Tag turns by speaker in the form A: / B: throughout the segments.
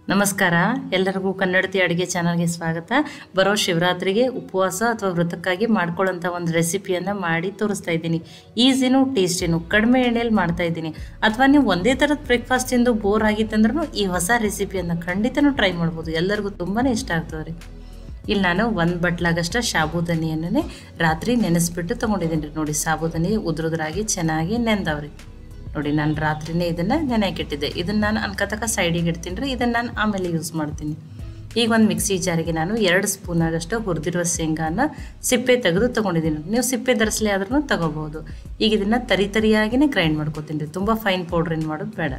A: ನಮಸ್ಕಾರ ಎಲ್ಲರಿಗೂ ಕನ್ನಡತಿ ಅಡುಗೆ ಚಾನಲ್ಗೆ ಸ್ವಾಗತ ಬರೋ ಶಿವರಾತ್ರಿಗೆ ಉಪವಾಸ ಅಥವಾ ವ್ರತಕ್ಕಾಗಿ ಮಾಡ್ಕೊಳ್ಳೋಂಥ ಒಂದು ರೆಸಿಪಿಯನ್ನು ಮಾಡಿ ತೋರಿಸ್ತಾ ಇದ್ದೀನಿ ಈಸಿನೂ ಟೇಸ್ಟಿನೂ ಕಡಿಮೆ ಎಣ್ಣೆಯಲ್ಲಿ ಮಾಡ್ತಾ ಇದ್ದೀನಿ ಅಥವಾ ನೀವು ಒಂದೇ ಥರದ ಬ್ರೇಕ್ಫಾಸ್ಟ್ ತಿಂದು ಬೋರ್ ಆಗಿತ್ತಂದ್ರೂ ಈ ಹೊಸ ರೆಸಿಪಿಯನ್ನು ಖಂಡಿತನೂ ಟ್ರೈ ಮಾಡ್ಬೋದು ಎಲ್ಲರಿಗೂ ತುಂಬಾ ಇಷ್ಟ ಆಗ್ತದೆ ರೀ ಇಲ್ಲಿ ನಾನು ಒಂದು ಬಟ್ಲಾಗಷ್ಟ ಸಾಬೂದನಿಯನ್ನೇ ರಾತ್ರಿ ನೆನೆಸ್ಬಿಟ್ಟು ತೊಗೊಂಡಿದ್ದೀನಿ ರೀ ನೋಡಿ ಸಾಬೂದನಿ ಉದುರುದ್ರಾಗಿ ಚೆನ್ನಾಗಿ ನೆಂದವ್ರಿ ನೋಡಿ ನಾನು ರಾತ್ರಿನೇ ಇದನ್ನು ನೆನೆಯಾಕಿಟ್ಟಿದ್ದೆ ಇದನ್ನು ನಾನು ಅನ್ಕತಕ ಸೈಡಿಗೆ ಇಡ್ತೀನಿ ರೀ ಇದನ್ನು ನಾನು ಆಮೇಲೆ ಯೂಸ್ ಮಾಡ್ತೀನಿ ಈಗ ಒಂದು ಮಿಕ್ಸಿ ಜಾರಿಗೆ ನಾನು ಎರಡು ಸ್ಪೂನ್ ಆಗಷ್ಟು ಹುರಿದಿರುವ ಶೇಂಗಾನ ಸಿಪ್ಪೆ ತೆಗೆದು ತೊಗೊಂಡಿದ್ದೀನಿ ನೀವು ಸಿಪ್ಪೆ ಧರಿಸಲಿ ಆದ್ರೂ ತೊಗೋಬೋದು ಈಗ ಇದನ್ನು ತರಿ ತರಿಯಾಗಿನೇ ಗ್ರೈಂಡ್ ಮಾಡ್ಕೊತೀನಿ ರೀ ತುಂಬ ಫೈನ್ ಪೌಡ್ರ್ ಏನು ಮಾಡೋದು ಬೇಡ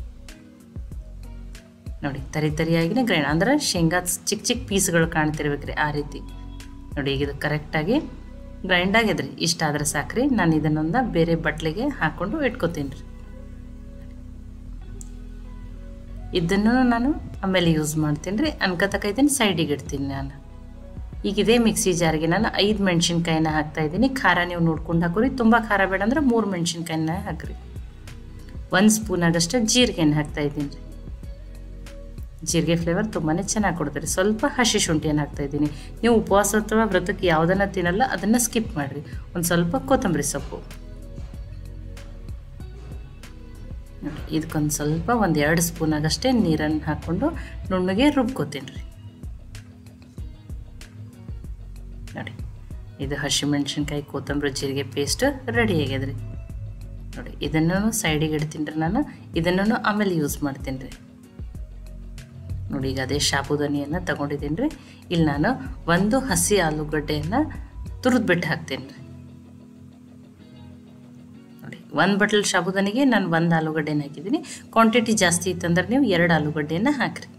A: ನೋಡಿ ತರಿ ತರಿಯಾಗಿನೇ ಗ್ರೈಂಡ್ ಅಂದ್ರೆ ಶೇಂಗಾ ಚಿಕ್ಕ ಚಿಕ್ಕ ಪೀಸ್ಗಳು ಕಾಣ್ತಿರ್ಬೇಕ್ರಿ ಆ ರೀತಿ ನೋಡಿ ಈಗ ಇದು ಕರೆಕ್ಟಾಗಿ ಗ್ರೈಂಡ್ ಆಗ್ಯದ್ರಿ ಇಷ್ಟ ಆದ್ರೆ ಸಾಕ್ರಿ ನಾನು ಇದನ್ನೊಂದು ಬೇರೆ ಬಟ್ಲಿಗೆ ಹಾಕ್ಕೊಂಡು ಇಟ್ಕೋತೀನಿ ರೀ ಇದನ್ನು ನಾನು ಆಮೇಲೆ ಯೂಸ್ ಮಾಡ್ತೀನಿ ರೀ ಅನ್ಕತಕ ಇದನ್ನು ಸೈಡಿಗೆ ಇಡ್ತೀನಿ ನಾನು ಈಗ ಇದೇ ಮಿಕ್ಸಿ ಜಾರಿಗೆ ನಾನು ಐದು ಮೆಣಸಿನ್ಕಾಯಿನ ಹಾಕ್ತಾ ಇದ್ದೀನಿ ಖಾರ ನೀವು ನೋಡ್ಕೊಂಡು ಹಾಕೋರಿ ತುಂಬ ಖಾರ ಬೇಡ ಅಂದ್ರೆ ಮೂರು ಮೆಣಸಿನ್ಕಾಯಿನ ಹಾಕ್ರಿ ಒಂದು ಸ್ಪೂನ್ ಆಗಷ್ಟು ಜೀರಿಗೆನ ಹಾಕ್ತಾ ಇದ್ದೀನಿ ರೀ ಜೀರಿಗೆ ಫ್ಲೇವರ್ ತುಂಬಾ ಚೆನ್ನಾಗಿ ಕೊಡ್ತಾರೆ ಸ್ವಲ್ಪ ಹಸಿ ಶುಂಠಿಯನ್ನು ಹಾಕ್ತಾ ಇದ್ದೀನಿ ನೀವು ಉಪವಾಸ ಅಥವಾ ವ್ರತಕ್ಕೆ ಯಾವುದನ್ನು ತಿನ್ನಲ್ಲ ಅದನ್ನು ಸ್ಕಿಪ್ ಮಾಡಿರಿ ಒಂದು ಸ್ವಲ್ಪ ಕೊತ್ತಂಬರಿ ಸೊಪ್ಪು ನೋಡಿ ಇದಕ್ಕೊಂದು ಸ್ವಲ್ಪ ಒಂದು ಎರಡು ಸ್ಪೂನ್ ಆಗಷ್ಟೇ ನೀರನ್ನು ಹಾಕ್ಕೊಂಡು ನುಣ್ಣಗೆ ರುಬ್ಕೋತೀನಿ ರೀ ನೋಡಿ ಇದು ಹಸಿಮೆಣ್ಸಿನ್ಕಾಯಿ ಕೊತ್ತಂಬರಿ ಜೀರಿಗೆ ಪೇಸ್ಟ್ ರೆಡಿ ಆಗ್ಯದ್ರಿ ನೋಡಿ ಇದನ್ನು ಸೈಡಿಗೆ ಇಡ್ತೀನಿ ರೀ ನಾನು ಇದನ್ನು ಆಮೇಲೆ ಯೂಸ್ ಮಾಡ್ತೀನಿ ರೀ ನೋಡಿ ಈಗ ಅದೇ ಸಾಬುದಾನಿಯನ್ನು ತಗೊಂಡಿದ್ದೀನಿ ರೀ ಇಲ್ಲಿ ನಾನು ಒಂದು ಹಸಿ ಆಲೂಗಡ್ಡೆಯನ್ನು ತುರಿದ್ಬಿಟ್ಟು ಹಾಕ್ತೀನಿ ರೀ ನೋಡಿ ಒಂದು ಬಟ್ಲ್ ಸಾಬುದಾನಿಗೆ ನಾನು ಒಂದು ಆಲೂಗಡ್ಡೆನ ಹಾಕಿದ್ದೀನಿ ಕ್ವಾಂಟಿಟಿ ಜಾಸ್ತಿ ಇತ್ತಂದ್ರೆ ನೀವು ಎರಡು ಆಲೂಗಡ್ಡೆಯನ್ನು ಹಾಕಿರಿ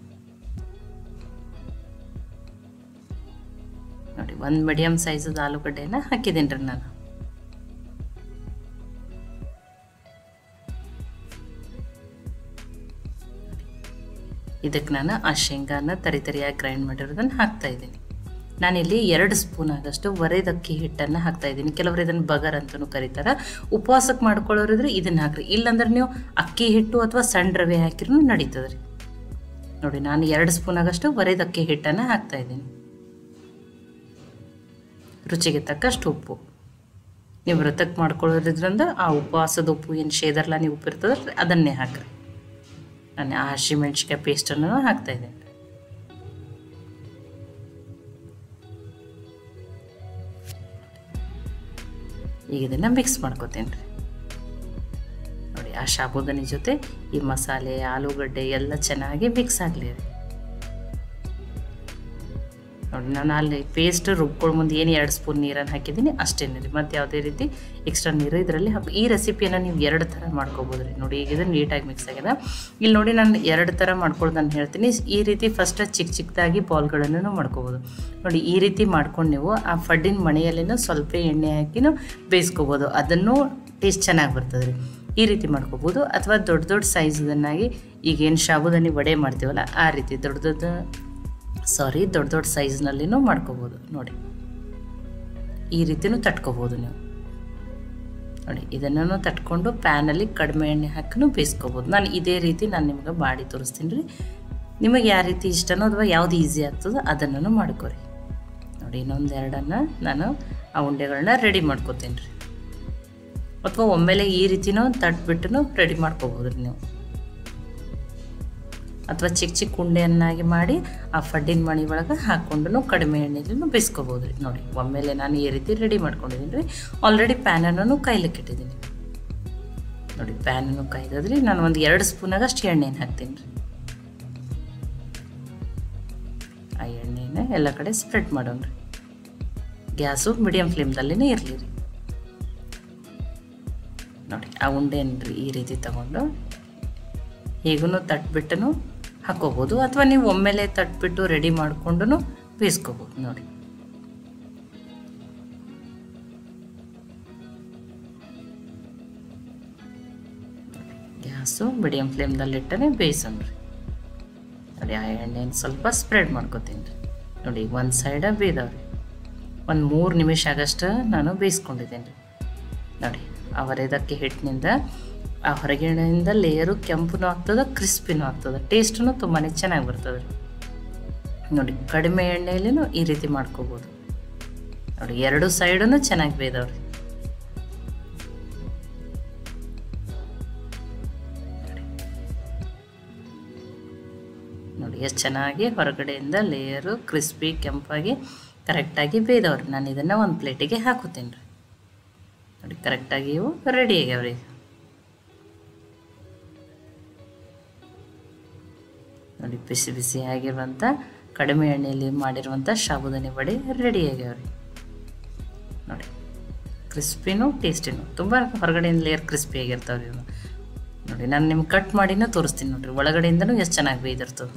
A: ನೋಡಿ ಒಂದು ಮೀಡಿಯಮ್ ಸೈಜದ ಆಲೂಗಡ್ಡೆಯನ್ನು ಹಾಕಿದ್ದೀನಿ ರೀ ನಾನು ಇದಕ್ಕೆ ನಾನು ಆ ಶೇಂಗಾನ ತರಿ ತರಿಯಾಗಿ ಗ್ರೈಂಡ್ ಮಾಡಿರೋದನ್ನು ಹಾಕ್ತಾ ಇದ್ದೀನಿ ನಾನಿಲ್ಲಿ ಎರಡು ಸ್ಪೂನ್ ಆಗಷ್ಟು ಒರೆದಕ್ಕಿ ಹಿಟ್ಟನ್ನು ಹಾಕ್ತಾ ಇದ್ದೀನಿ ಕೆಲವರು ಇದನ್ನು ಬಗರ್ ಅಂತಲೂ ಕರೀತಾರೆ ಉಪವಾಸಕ್ಕೆ ಮಾಡ್ಕೊಳ್ಳೋರಿದ್ರೆ ಇದನ್ನು ಹಾಕ್ರಿ ಇಲ್ಲಾಂದ್ರೆ ನೀವು ಅಕ್ಕಿ ಹಿಟ್ಟು ಅಥವಾ ಸಣ್ಣ ರವೆ ಹಾಕಿರೂ ನಡೀತದೆ ರೀ ನೋಡಿ ನಾನು ಎರಡು ಸ್ಪೂನ್ ಆಗಷ್ಟು ಒರೆದಕ್ಕಿ ಹಿಟ್ಟನ್ನು ಹಾಕ್ತಾ ಇದ್ದೀನಿ ರುಚಿಗೆ ತಕ್ಕಷ್ಟು ಉಪ್ಪು ನೀವು ವ್ರತಕ್ಕೆ ಮಾಡ್ಕೊಳ್ಳೋದ್ರಿಂದ ಆ ಉಪವಾಸದ ಉಪ್ಪು ಏನು ಶೇದರ್ಲ ನೀವು ಉಪ್ಪು ಇರ್ತದೆ ಅದನ್ನೇ ಹಾಕ್ರಿ ನಾನು ಆ ಹಸಿಮೆಣ್ಸಿಕಾಯಿ ಪೇಸ್ಟನ್ನು ಹಾಕ್ತಾ ಇದ್ದೇನೆ ಈಗ ಇದನ್ನು ಮಿಕ್ಸ್ ಮಾಡ್ಕೋತೀನಿ ರೀ ನೋಡಿ ಆ ಸಾಬೂದನಿ ಜೊತೆ ಈ ಮಸಾಲೆ ಆಲೂಗಡ್ಡೆ ಎಲ್ಲ ಚೆನ್ನಾಗಿ ಮಿಕ್ಸ್ ಆಗಲಿ ರೀ ನೋಡಿ ನಾನು ಅಲ್ಲಿ ಪೇಸ್ಟ್ ರುಬ್ಕೊಳ್ಳೋ ಮುಂದೆ ಏನು ಎರಡು ಸ್ಪೂನ್ ನೀರನ್ನು ಹಾಕಿದ್ದೀನಿ ಅಷ್ಟೇನೆ ರೀ ಮತ್ತು ಯಾವುದೇ ರೀತಿ ಎಕ್ಸ್ಟ್ರಾ ನೀರು ಇದರಲ್ಲಿ ಹಾಕಿ ಈ ರೆಸಿಪಿಯನ್ನು ನೀವು ಎರಡು ಥರ ಮಾಡ್ಕೋಬೋದು ರೀ ನೋಡಿ ಈಗ ಇದು ನೀಟಾಗಿ ಮಿಕ್ಸ್ ಆಗಿದೆ ಇಲ್ಲಿ ನೋಡಿ ನಾನು ಎರಡು ಥರ ಮಾಡ್ಕೊಳ್ಳೋದನ್ನು ಹೇಳ್ತೀನಿ ಈ ರೀತಿ ಫಸ್ಟ್ ಚಿಕ್ಕ ಚಿಕ್ಕದಾಗಿ ಬಾಲ್ಗಳನ್ನು ಮಾಡ್ಕೋಬೋದು ನೋಡಿ ಈ ರೀತಿ ಮಾಡ್ಕೊಂಡು ನೀವು ಆ ಫಡ್ಡಿನ ಮಣೆಯಲ್ಲಿನೂ ಸ್ವಲ್ಪ ಎಣ್ಣೆ ಹಾಕಿನೂ ಬೇಯಿಸ್ಕೋಬೋದು ಅದನ್ನು ಟೇಸ್ಟ್ ಚೆನ್ನಾಗಿ ಬರ್ತದೆ ರೀ ಈ ರೀತಿ ಮಾಡ್ಕೋಬೋದು ಅಥವಾ ದೊಡ್ಡ ದೊಡ್ಡ ಸೈಜ್ದನ್ನಾಗಿ ಈಗೇನು ಸಾಬುದಾನಿ ವಡೆ ಮಾಡ್ತೀವಲ್ಲ ಆ ರೀತಿ ದೊಡ್ಡ ದೊಡ್ಡ ಸಾರಿ ದೊಡ್ಡ ದೊಡ್ಡ ಸೈಜ್ನಲ್ಲಿನೂ ಮಾಡ್ಕೋಬೋದು ನೋಡಿ ಈ ರೀತಿನೂ ತಟ್ಕೋಬೋದು ನೀವು ನೋಡಿ ಇದನ್ನು ತಟ್ಕೊಂಡು ಪ್ಯಾನಲ್ಲಿ ಕಡಿಮೆ ಎಣ್ಣೆ ಹಾಕಿನೂ ಬೇಯಿಸ್ಕೋಬೋದು ನಾನು ಇದೇ ರೀತಿ ನಾನು ನಿಮ್ಗೆ ಮಾಡಿ ತೋರಿಸ್ತೀನಿ ರೀ ನಿಮಗೆ ಯಾವ ರೀತಿ ಇಷ್ಟನೋ ಅಥವಾ ಯಾವ್ದು ಈಸಿ ಆಗ್ತದೋ ಅದನ್ನು ಮಾಡ್ಕೊರಿ ನೋಡಿ ಇನ್ನೊಂದು ಎರಡನ್ನು ನಾನು ಆ ಉಂಡೆಗಳನ್ನ ರೆಡಿ ಮಾಡ್ಕೋತೀನಿ ರೀ ಅಥವಾ ಒಮ್ಮೆಲೆ ಈ ರೀತಿನೂ ತಟ್ಬಿಟ್ಟು ರೆಡಿ ಮಾಡ್ಕೋಬೋದು ರೀ ನೀವು ಅಥವಾ ಚಿಕ್ಕ ಚಿಕ್ಕ ಉಂಡೆಯನ್ನಾಗಿ ಮಾಡಿ ಆ ಫಡ್ಡಿನ ಮಣಿ ಒಳಗೆ ಹಾಕ್ಕೊಂಡು ಕಡಿಮೆ ಎಣ್ಣೆಲೂ ಬೇಯಿಸ್ಕೋಬೋದು ರೀ ನೋಡಿ ಒಮ್ಮೆಲೆ ನಾನು ಈ ರೀತಿ ರೆಡಿ ಮಾಡ್ಕೊಂಡಿದ್ದೀನಿ ರೀ ಆಲ್ರೆಡಿ ಪ್ಯಾನನ್ನು ಕೈಲಿಕ್ಕೆ ಇಟ್ಟಿದ್ದೀನಿ ನೋಡಿ ಪ್ಯಾನನ್ನು ಕಾಯ್ದದ್ರಿ ನಾನು ಒಂದು ಎರಡು ಸ್ಪೂನಾಗಷ್ಟು ಎಣ್ಣೆನ ಹಾಕ್ತೀನಿ ರೀ ಆ ಎಣ್ಣೆನ ಎಲ್ಲ ಕಡೆ ಸ್ಪ್ರೆಡ್ ಮಾಡೋಣ ರೀ ಗ್ಯಾಸು ಮೀಡಿಯಮ್ ಫ್ಲೇಮ್ದಲ್ಲೇ ಇರಲಿ ರೀ ನೋಡಿ ಆ ಉಂಡೆನ ರೀ ಈ ರೀತಿ ತಗೊಂಡು ಹೇಗೂ ತಟ್ಬಿಟ್ಟು ಹಾಕೋಬೋದು ಅಥವಾ ನೀವು ಒಮ್ಮೆಲೆ ತಟ್ಬಿಟ್ಟು ರೆಡಿ ಮಾಡಿಕೊಂಡು ಬೇಯಿಸ್ಕೋಬೋದು ನೋಡಿ ಗ್ಯಾಸು ಮೀಡಿಯಮ್ ಫ್ಲೇಮ್ದಲ್ಲಿಟ್ಟರೆ ಬೇಯಿಸೋಣ ರೀ ನೋಡಿ ಆ ಎಣ್ಣೆನ ಸ್ವಲ್ಪ ಸ್ಪ್ರೆಡ್ ಮಾಡ್ಕೋತೀನಿ ರೀ ನೋಡಿ ಒಂದು ಸೈಡ ಬೇಯ್ದವ್ರಿ ಒಂದು ಮೂರು ನಿಮಿಷ ಆಗಷ್ಟು ನಾನು ಬೇಯಿಸ್ಕೊಂಡಿದ್ದೀನಿ ರೀ ನೋಡಿ ಅವರೆದಕ್ಕೆ ಹಿಟ್ಟಿನಿಂದ ಆ ಹೊರಗಿನಿಂದ ಲೇಯರು ಕೆಂಪುನೂ ಆಗ್ತದೆ ಕ್ರಿಸ್ಪಿನೂ ಆಗ್ತದೆ ಟೇಸ್ಟೂ ತುಂಬಾ ಚೆನ್ನಾಗಿ ಬರ್ತದೆ ನೋಡಿ ಕಡಿಮೆ ಎಣ್ಣೆಯಲ್ಲಿನೂ ಈ ರೀತಿ ಮಾಡ್ಕೋಬೋದು ನೋಡಿ ಎರಡು ಸೈಡೂ ಚೆನ್ನಾಗಿ ಬೇಯ್ದವ್ರಿ ನೋಡಿ ಎಷ್ಟು ಚೆನ್ನಾಗಿ ಹೊರಗಡೆಯಿಂದ ಲೇಯರು ಕ್ರಿಸ್ಪಿ ಕೆಂಪಾಗಿ ಕರೆಕ್ಟಾಗಿ ಬೇಯ್ದವ್ರಿ ನಾನು ಇದನ್ನು ಒಂದು ಪ್ಲೇಟಿಗೆ ಹಾಕೋತೀನಿ ರೀ ನೋಡಿ ಕರೆಕ್ಟಾಗಿ ಇವು ರೆಡಿ ಆಗ್ಯಾವ್ರಿ ನೋಡಿ ಬಿಸಿ ಬಿಸಿ ಆಗಿರುವಂಥ ಕಡಿಮೆ ಎಣ್ಣೆಯಲ್ಲಿ ಮಾಡಿರುವಂಥ ಸಾಬುದಾನಿ ವಡೆ ರೆಡಿ ಆಗ್ಯಾವ್ರಿ ನೋಡಿ ಕ್ರಿಸ್ಪಿನೂ ಟೇಸ್ಟಿನೂ ತುಂಬ ಹೊರಗಡೆಯಿಂದ ಲೇಯರ್ ಕ್ರಿಸ್ಪಿ ಆಗಿರ್ತಾವ್ರಿ ಇವು ನೋಡಿ ನಾನು ನಿಮ್ಗೆ ಕಟ್ ಮಾಡಿನ ತೋರಿಸ್ತೀನಿ ನೋಡಿರಿ ಒಳಗಡೆಯಿಂದನೂ ಎಷ್ಟು ಚೆನ್ನಾಗಿ ಬೇಯ್ದಿರ್ತದೆ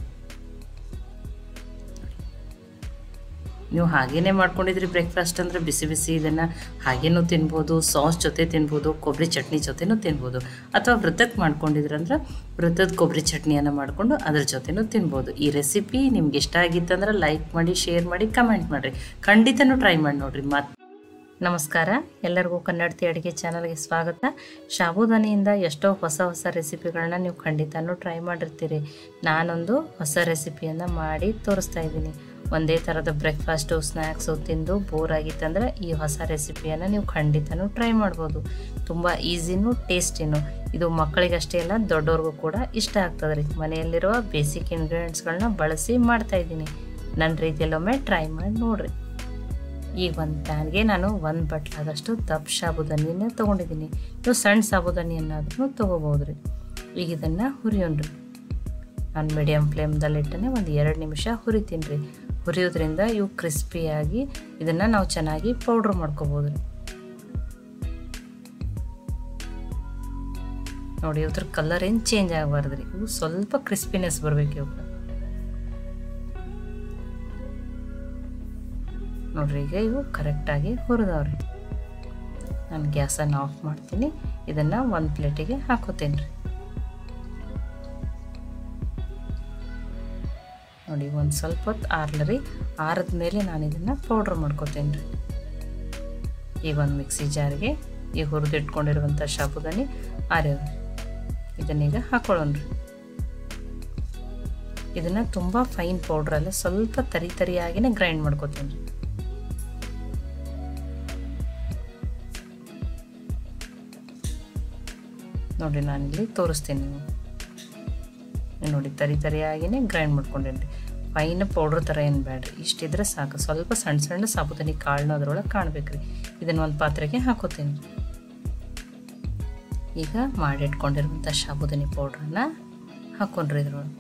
A: ನೀವು ಹಾಗೇನೆ ಮಾಡ್ಕೊಂಡಿದ್ರಿ ಬ್ರೇಕ್ಫಾಸ್ಟ್ ಅಂದರೆ ಬಿಸಿ ಬಿಸಿ ಇದನ್ನು ಹಾಗೇನೂ ತಿನ್ಬೋದು ಸಾಸ್ ಜೊತೆ ತಿನ್ಬೋದು ಕೊಬ್ಬರಿ ಚಟ್ನಿ ಜೊತೆನೂ ತಿನ್ಬೋದು ಅಥವಾ ವೃತ್ತಕ್ಕೆ ಮಾಡ್ಕೊಂಡಿದ್ರಂದ್ರೆ ವೃತ್ತದ ಕೊಬ್ಬರಿ ಚಟ್ನಿಯನ್ನು ಮಾಡಿಕೊಂಡು ಅದ್ರ ಜೊತೆನೂ ತಿನ್ಬೋದು ಈ ರೆಸಿಪಿ ನಿಮ್ಗೆ ಇಷ್ಟ ಆಗಿತ್ತಂದ್ರೆ ಲೈಕ್ ಮಾಡಿ ಶೇರ್ ಮಾಡಿ ಕಮೆಂಟ್ ಮಾಡಿರಿ ಖಂಡಿತನೂ ಟ್ರೈ ಮಾಡಿ ನೋಡಿರಿ ಮತ್ತು ನಮಸ್ಕಾರ ಎಲ್ಲರಿಗೂ ಕನ್ನಡತಿ ಅಡುಗೆ ಚಾನಲ್ಗೆ ಸ್ವಾಗತ ಸಾಬುದಾನಿಯಿಂದ ಎಷ್ಟೋ ಹೊಸ ಹೊಸ ರೆಸಿಪಿಗಳನ್ನ ನೀವು ಖಂಡಿತನೂ ಟ್ರೈ ಮಾಡಿರ್ತೀರಿ ನಾನೊಂದು ಹೊಸ ರೆಸಿಪಿಯನ್ನು ಮಾಡಿ ತೋರಿಸ್ತಾ ಇದ್ದೀನಿ ಒಂದೇ ಥರದ ಬ್ರೇಕ್ಫಾಸ್ಟು ಸ್ನ್ಯಾಕ್ಸು ತಿಂದು ಬೋರ್ ಆಗಿತ್ತಂದ್ರೆ ಈ ಹೊಸ ರೆಸಿಪಿಯನ್ನು ನೀವು ಖಂಡಿತನೂ ಟ್ರೈ ಮಾಡ್ಬೋದು ತುಂಬ ಈಸಿನೂ ಟೇಸ್ಟಿನೂ ಇದು ಮಕ್ಕಳಿಗಷ್ಟೇ ಅಲ್ಲ ದೊಡ್ಡವ್ರಿಗೂ ಕೂಡ ಇಷ್ಟ ಆಗ್ತದೆ ರೀ ಮನೆಯಲ್ಲಿರುವ ಬೇಸಿಕ್ ಇಂಗ್ರೀಡಿಯೆಂಟ್ಸ್ಗಳನ್ನ ಬಳಸಿ ಮಾಡ್ತಾಯಿದ್ದೀನಿ ನನ್ನ ರೀತಿಯಲ್ಲೊಮ್ಮೆ ಟ್ರೈ ಮಾಡಿ ನೋಡಿರಿ ಈಗ ಒಂದು ಪ್ಯಾನ್ಗೆ ನಾನು ಒಂದು ಬಟ್ಲಾದಷ್ಟು ದಪ್ಪ ಸಾಬುದಾನಿನ ತೊಗೊಂಡಿದ್ದೀನಿ ನೀವು ಸಣ್ಣ ಸಾಬುದಾನಿಯನ್ನಾದ್ರೂ ತೊಗೋಬೋದು ರೀ ಈಗ ಇದನ್ನು ಹುರಿಯೋಣ್ರಿ ನಾನು ಮೀಡಿಯಮ್ ಫ್ಲೇಮ್ದಲ್ಲಿಟ್ಟನೆ ಒಂದು ಎರಡು ನಿಮಿಷ ಹುರಿತೀನಿ ರೀ ಹುರಿಯೋದ್ರಿಂದ ಇವು ಕ್ರಿಸ್ಪಿಯಾಗಿ ಇದನ್ನು ನಾವು ಚೆನ್ನಾಗಿ ಪೌಡ್ರ್ ಮಾಡ್ಕೋಬೋದು ರೀ ನೋಡಿ ಇದ್ರ ಕಲರ್ ಏನು ಚೇಂಜ್ ಆಗಬಾರ್ದು ರೀ ಇವು ಸ್ವಲ್ಪ ಕ್ರಿಸ್ಪಿನೆಸ್ ಬರಬೇಕು ಇವು ನೋಡ್ರಿ ಈಗ ಇವು ಕರೆಕ್ಟಾಗಿ ಹುರಿದವ್ರಿ ನಾನು ಗ್ಯಾಸನ್ನು ಆಫ್ ಮಾಡ್ತೀನಿ ಇದನ್ನು ಒಂದು ಪ್ಲೇಟಿಗೆ ಹಾಕೋತೀನಿ ರೀ ನೋಡಿ ಒಂದು ಸ್ವಲ್ಪ ಹೊತ್ತು ಆರ್ಲರಿ ಆರದ ಮೇಲೆ ನಾನು ಇದನ್ನು ಪೌಡ್ರ್ ಮಾಡ್ಕೋತೀನಿ ರೀ ಈಗ ಒಂದು ಮಿಕ್ಸಿ ಜಾರ್ಗೆ ಈ ಹುರಿದಿಟ್ಕೊಂಡಿರುವಂಥ ಸಾಬುದಾನಿ ಆರ್ಯವ ಇದನ್ನೀಗ ಹಾಕೊಳ್ಳೋಣ್ರಿ ಇದನ್ನು ತುಂಬ ಫೈನ್ ಪೌಡ್ರಲ್ಲ ಸ್ವಲ್ಪ ತರಿ ತರಿಯಾಗಿನೇ ಗ್ರೈಂಡ್ ಮಾಡ್ಕೋತೀನಿ ರೀ ನೋಡಿ ನಾನಿಲ್ಲಿ ತೋರಿಸ್ತೀನಿ ನೀವು ನೋಡಿ ತರಿ ತರಿಯಾಗಿನೇ ಗ್ರೈಂಡ್ ಮಾಡ್ಕೊಂಡೇನಿ ಫೈನ್ ಪೌಡ್ರ್ ಥರ ಏನು ಬೇಡ್ರಿ ಇಷ್ಟಿದ್ರೆ ಸಾಕು ಸ್ವಲ್ಪ ಸಣ್ಣ ಸಣ್ಣ ಸಾಬುದಾನಿ ಕಾಳನ್ನ ಅದ್ರೊಳಗೆ ಕಾಣ್ಬೇಕ್ರಿ ಇದನ್ನು ಒಂದು ಪಾತ್ರೆಗೆ ಹಾಕೋತೀನಿ ಈಗ ಮಾಡಿಟ್ಕೊಂಡಿರುವಂಥ ಸಾಬುದಾನಿ ಪೌಡ್ರನ್ನ ಹಾಕೊಂಡ್ರಿ ಇದ್ರೊಳಗೆ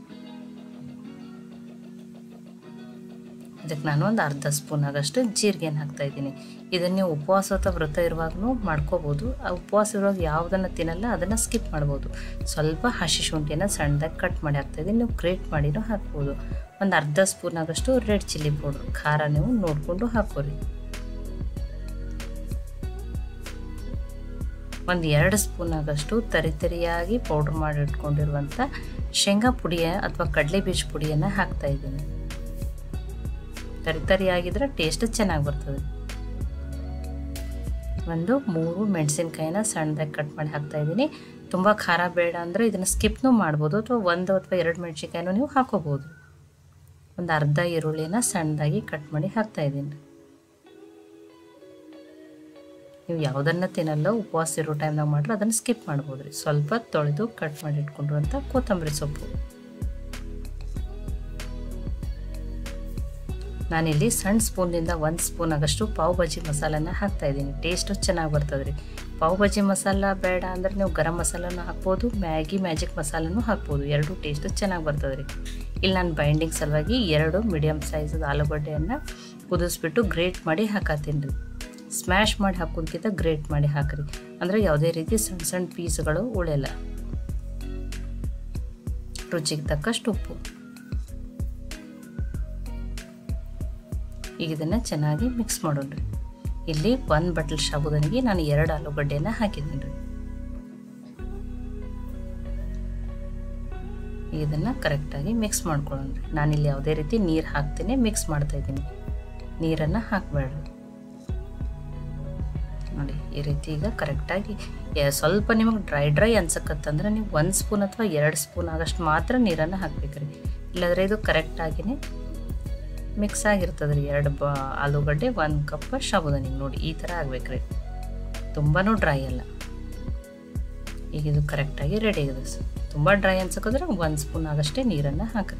A: ಇದಕ್ಕೆ ನಾನು ಒಂದು ಅರ್ಧ ಸ್ಪೂನ್ ಆಗಷ್ಟು ಜೀರಿಗೆನ ಹಾಕ್ತಾಯಿದ್ದೀನಿ ಇದನ್ನು ನೀವು ಉಪವಾಸ ಅಥವಾ ವ್ರತ ಇರುವಾಗೂ ಮಾಡ್ಕೋಬೋದು ಆ ಉಪವಾಸ ಇರುವಾಗ ಯಾವುದನ್ನು ತಿನ್ನಲ್ಲ ಅದನ್ನು ಸ್ಕಿಪ್ ಮಾಡ್ಬೋದು ಸ್ವಲ್ಪ ಹಸಿ ಶುಂಠಿನ ಸಣ್ಣದಾಗಿ ಕಟ್ ಮಾಡಿ ಹಾಕ್ತಾಯಿದ್ದೀನಿ ನೀವು ಗ್ರೇಟ್ ಮಾಡಿನೂ ಹಾಕ್ಬೋದು ಒಂದು ಅರ್ಧ ಸ್ಪೂನ್ ಆಗಷ್ಟು ರೆಡ್ ಚಿಲ್ಲಿ ಪೌಡ್ರ್ ಖಾರ ನೀವು ನೋಡಿಕೊಂಡು ಹಾಕೋರಿ ಒಂದು ಎರಡು ಸ್ಪೂನ್ ಆಗಷ್ಟು ತರಿ ತರಿಯಾಗಿ ಪೌಡ್ರ್ ಮಾಡಿ ಇಟ್ಕೊಂಡಿರುವಂಥ ಶೇಂಗಾ ಪುಡಿಯ ಅಥವಾ ಕಡಲೆ ಬೀಜ ಪುಡಿಯನ್ನು ಹಾಕ್ತಾಯಿದ್ದೀನಿ ತರಿ ತರಿಯಾಗಿದ್ರೆ ಟೇಸ್ಟ್ ಚೆನ್ನಾಗಿ ಬರ್ತದೆ ಒಂದು ಮೂರು ಮೆಣಸಿನ್ಕಾಯಿನ ಸಣ್ಣದಾಗಿ ಕಟ್ ಮಾಡಿ ಹಾಕ್ತಾಯಿದ್ದೀನಿ ತುಂಬ ಖಾರ ಬೇಡ ಅಂದರೆ ಇದನ್ನು ಸ್ಕಿಪ್ನೂ ಮಾಡ್ಬೋದು ಅಥವಾ ಒಂದು ಅಥವಾ ಎರಡು ಮೆಣಸಿನ್ಕಾಯಿನೂ ನೀವು ಹಾಕೋಬೋದು ಒಂದು ಅರ್ಧ ಈರುಳ್ಳಿನ ಸಣ್ಣದಾಗಿ ಕಟ್ ಮಾಡಿ ಹಾಕ್ತಾಯಿದ್ದೀನಿ ನೀವು ಯಾವುದನ್ನು ತಿನ್ನಲ್ಲ ಉಪವಾಸ ಇರೋ ಟೈಮ್ನಾಗ ಮಾಡ್ರೆ ಅದನ್ನು ಸ್ಕಿಪ್ ಮಾಡ್ಬೋದು ರೀ ಸ್ವಲ್ಪ ತೊಳೆದು ಕಟ್ ಮಾಡಿ ಇಟ್ಕೊಂಡಿರುವಂಥ ಕೊತ್ತಂಬರಿ ಸೊಪ್ಪು ನಾನಿಲ್ಲಿ ಸಣ್ಣ ಸ್ಪೂನಿಂದ ಒಂದು ಸ್ಪೂನ್ ಆಗಷ್ಟು ಪಾವ್ ಭಾಜಿ ಮಸಾಲನ ಹಾಕ್ತಾಯಿದ್ದೀನಿ ಟೇಸ್ಟು ಚೆನ್ನಾಗಿ ಬರ್ತದೆ ರೀ ಪಾವ್ ಭಾಜಿ ಮಸಾಲ ಬೇಡ ಅಂದರೆ ನೀವು ಗರಂ ಮಸಾಲನೂ ಹಾಕ್ಬೋದು ಮ್ಯಾಗಿ ಮ್ಯಾಜಿಕ್ ಮಸಾಲನೂ ಹಾಕ್ಬೋದು ಎರಡು ಟೇಸ್ಟು ಚೆನ್ನಾಗಿ ಬರ್ತದೆ ರೀ ಇಲ್ಲಿ ನಾನು ಬೈಂಡಿಂಗ್ ಸಲುವಾಗಿ ಎರಡು ಮೀಡಿಯಮ್ ಸೈಜದ ಆಲೂಗಡ್ಡೆಯನ್ನು ಕುದಿಸ್ಬಿಟ್ಟು ಗ್ರೇಟ್ ಮಾಡಿ ಹಾಕತ್ತೀನಿ ರೀ ಸ್ಮ್ಯಾಶ್ ಮಾಡಿ ಹಾಕೋದಕ್ಕಿಂತ ಗ್ರೇಟ್ ಮಾಡಿ ಹಾಕ್ರಿ ಅಂದರೆ ಯಾವುದೇ ರೀತಿ ಸಣ್ಣ ಸಣ್ಣ ಪೀಸ್ಗಳು ಉಳಿಯಲ್ಲ ರುಚಿಗೆ ತಕ್ಕಷ್ಟು ಉಪ್ಪು ಈಗ ಇದನ್ನು ಚೆನ್ನಾಗಿ ಮಿಕ್ಸ್ ಮಾಡೋಣ್ರಿ ಇಲ್ಲಿ ಒಂದು ಬಟ್ಲ್ ಸಾಬುದಾನಿಗೆ ನಾನು ಎರಡು ಆಲೂಗಡ್ಡೆನ ಹಾಕಿದ್ದೀನಿ ರೀ ಇದನ್ನು ಕರೆಕ್ಟಾಗಿ ಮಿಕ್ಸ್ ಮಾಡ್ಕೊಳ್ಳೋಣ್ರಿ ನಾನಿಲ್ಲಿ ಯಾವುದೇ ರೀತಿ ನೀರು ಹಾಕ್ತೀನಿ ಮಿಕ್ಸ್ ಮಾಡ್ತಾಯಿದ್ದೀನಿ ನೀರನ್ನು ಹಾಕಬೇಡ್ರಿ ನೋಡಿ ಈ ರೀತಿ ಈಗ ಕರೆಕ್ಟಾಗಿ ಎ- ಸ್ವಲ್ಪ ನಿಮಗೆ ಡ್ರೈ ಡ್ರೈ ಅನ್ಸಕತ್ತಂದ್ರೆ ನೀವು ಒಂದು ಸ್ಪೂನ್ ಅಥವಾ ಎರಡು ಸ್ಪೂನ್ ಆಗಷ್ಟು ಮಾತ್ರ ನೀರನ್ನು ಹಾಕ್ಬೇಕ್ರಿ ಇಲ್ಲಾಂದರೆ ಇದು ಕರೆಕ್ಟಾಗಿಯೇ ಮಿಕ್ಸ್ ಆಗಿರ್ತದೆ ರೀ ಎರಡು ಬ ಆಲೂಗಡ್ಡೆ ಒಂದು ಕಪ್ ಸಾಬುದಾನಿ ನೋಡಿ ಈ ಥರ ಆಗ್ಬೇಕ್ರಿ ತುಂಬಾ ಡ್ರೈ ಅಲ್ಲ ಈಗ ಇದು ಕರೆಕ್ಟಾಗಿ ರೆಡಿ ಆಗಿದೆ ಸರ್ ತುಂಬ ಡ್ರೈ ಅನ್ಸಕ್ಕೋದ್ರೆ ಒಂದು ಸ್ಪೂನ್ ಆಗಷ್ಟೇ ನೀರನ್ನು ಹಾಕ್ರಿ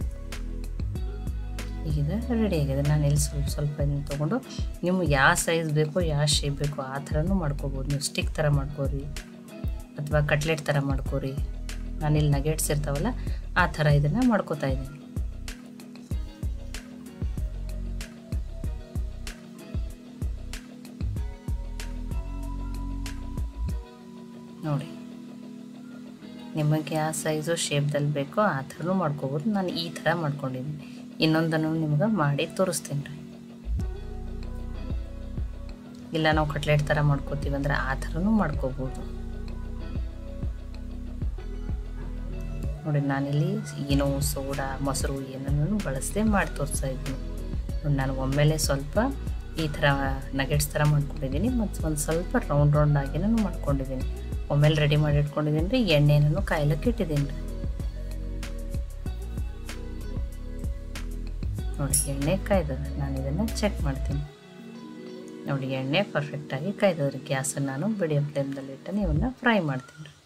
A: ಈಗ ರೆಡಿ ಆಗಿದೆ ನಾನು ಇಲ್ಲಿ ಸ್ವಲ್ಪ ಸ್ವಲ್ಪ ಇದನ್ನು ತೊಗೊಂಡು ನಿಮ್ಗೆ ಯಾವ ಸೈಜ್ ಬೇಕೋ ಯಾವ ಶೇಪ್ ಬೇಕೋ ಆ ಥರನೂ ಮಾಡ್ಕೋಬೋದು ನೀವು ಸ್ಟಿಕ್ ಥರ ಮಾಡ್ಕೋರಿ ಅಥವಾ ಕಟ್ಲೆಟ್ ಥರ ಮಾಡ್ಕೋರಿ ನಾನಿಲ್ಲಿ ನಗೆಟ್ಸ್ ಇರ್ತಾವಲ್ಲ ಆ ಥರ ಇದನ್ನು ಮಾಡ್ಕೋತಾ ಇದ್ದೀನಿ ನೋಡಿ ನಿಮಗೆ ಯಾವ ಸೈಜು ಶೇಪ್ದಲ್ಲಿ ಬೇಕೋ ಆ ಥರನೂ ಮಾಡ್ಕೋಬೋದು ನಾನು ಈ ಥರ ಮಾಡ್ಕೊಂಡಿದ್ದೀನಿ ಇನ್ನೊಂದನ್ನು ನಿಮ್ಗೆ ಮಾಡಿ ತೋರಿಸ್ತೀನಿ ರೀ ಇಲ್ಲ ನಾವು ಕಟ್ಲೆಟ್ ಥರ ಮಾಡ್ಕೋತೀವಿ ಅಂದ್ರೆ ಆ ಥರನೂ ಮಾಡ್ಕೋಬೋದು ನೋಡಿ ನಾನಿಲ್ಲಿ ಏನೋ ಸೋಡಾ ಮೊಸರು ಏನನ್ನು ಬಳಸದೆ ಮಾಡಿ ತೋರಿಸ್ತಾ ಇದ್ದೀನಿ ನೋಡಿ ನಾನು ಒಮ್ಮೆಲೆ ಸ್ವಲ್ಪ ಈ ಥರ ನಗೆಟ್ಸ್ ಥರ ಮಾಡ್ಕೊಂಡಿದ್ದೀನಿ ಮತ್ತು ಒಂದು ಸ್ವಲ್ಪ ರೌಂಡ್ ರೌಂಡ್ ಆಗಿ ನಾನು ಮಾಡ್ಕೊಂಡಿದ್ದೀನಿ ಒಮ್ಮೆಲೆ ರೆಡಿ ಮಾಡಿ ಇಟ್ಕೊಂಡಿದ್ದೀನಿ ರೀ ಎಣ್ಣೆನೂ ಕಾಯ್ಲಕ್ಕೆ ಇಟ್ಟಿದ್ದೀನಿ ರೀ ನೋಡಿ ಎಣ್ಣೆ ಕಾಯ್ದದ ನಾನು ಇದನ್ನು ಚೆಕ್ ಮಾಡ್ತೀನಿ ನೋಡಿ ಎಣ್ಣೆ ಪರ್ಫೆಕ್ಟಾಗಿ ಕಾಯ್ದದ್ರಿ ಗ್ಯಾಸನ್ನು ನಾನು ಮೀಡಿಯಮ್ ಫ್ಲೇಮ್ದಲ್ಲಿ ಇಟ್ಟು ಇವನ್ನ ಫ್ರೈ ಮಾಡ್ತೀನಿ ರೀ